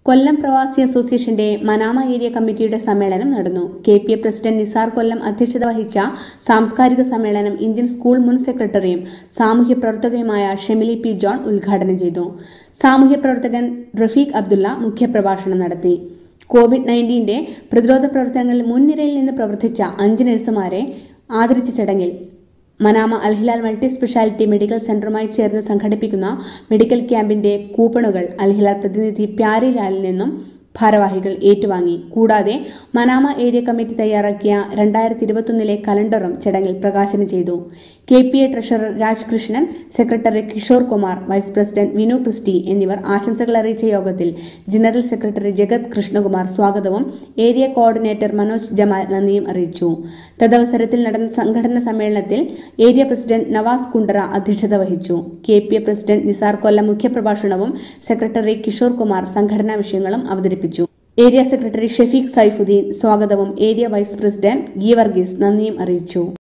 കൊല്ലം പ്രവാസി അസോസിയേഷന്റെ Manama area കമ്മിറ്റിയുടെ സമ്മേളനം നടന്നു K P A president Nisar Kollam അധ്യക്ഷത വഹിച്ച സാംസ്കാരിക സമ്മേളനം ഇന്ത്യൻ സ്കൂൾ മുൻ സെക്രട്ടറിയും സാമൂഹ്യ പ്രവർത്തകയുമായ ഷെമിലി പി ജോൺ ഉദ്ഘാടനം ചെയ്തു സാമൂഹ്യ പ്രവർത്തകൻ റഫീഖ് അബ്ദുള്ള മുഖ്യപ്രഭാഷണം നടത്തി കോവിഡ് നയൻറ്റീന്റെ പ്രതിരോധ പ്രവർത്തനങ്ങളിൽ മുൻനിരയിൽ നിന്ന് പ്രവർത്തിച്ച അഞ്ച് നഴ്സുമാരെ ആദരിച്ച ചടങ്ങിൽ Manama Al Hilal multi speciality medical സെന്ററുമായി ചേർന്ന് സംഘടിപ്പിക്കുന്ന മെഡിക്കൽ ക്യാമ്പിന്റെ കൂപ്പണുകൾ അൽഹിലാൽ പ്രതിനിധി പ്യാരിലാലിൽ നിന്നും ഭാരവാഹികൾ ഏറ്റുവാങ്ങി കൂടാതെ മനാമ ഏരിയ കമ്മിറ്റി തയ്യാറാക്കിയ രണ്ടായിരത്തി ഇരുപത്തൊന്നിലെ കലണ്ടറും ചടങ്ങിൽ പ്രകാശനം ചെയ്തു K P A treasurer Rajkrishnan secretary Kishore Kumar vice president Vinu Christy എന്നിവർ ആശംസകൾ അറിയിച്ച യോഗത്തിൽ ജനറൽ സെക്രട്ടറി ജഗത് കൃഷ്ണകുമാർ സ്വാഗതവും ഏരിയ കോർഡിനേറ്റർ മനോജ് ജമാൽ നന്ദിയും അറിയിച്ചു തദവസരത്തിൽ നടന്ന സംഘടന സമ്മേളനത്തിൽ ഏരിയ പ്രസിഡന്റ് നവാസ് കുണ്ടറ അധ്യക്ഷത വഹിച്ചു K P A president Nisar Kollam മുഖ്യപ്രഭാഷണവും സെക്രട്ടറി കിഷോർ കുമാർ സംഘടനാ വിഷയങ്ങളും അവതരിപ്പിച്ചു ഏരിയ സെക്രട്ടറി ഷെഫീഖ് സൈഫുദ്ദീൻ സ്വാഗതവും ഏരിയ വൈസ് പ്രസിഡന്റ് ഗീവർഗീസ് നന്ദിയും അറിയിച്ചു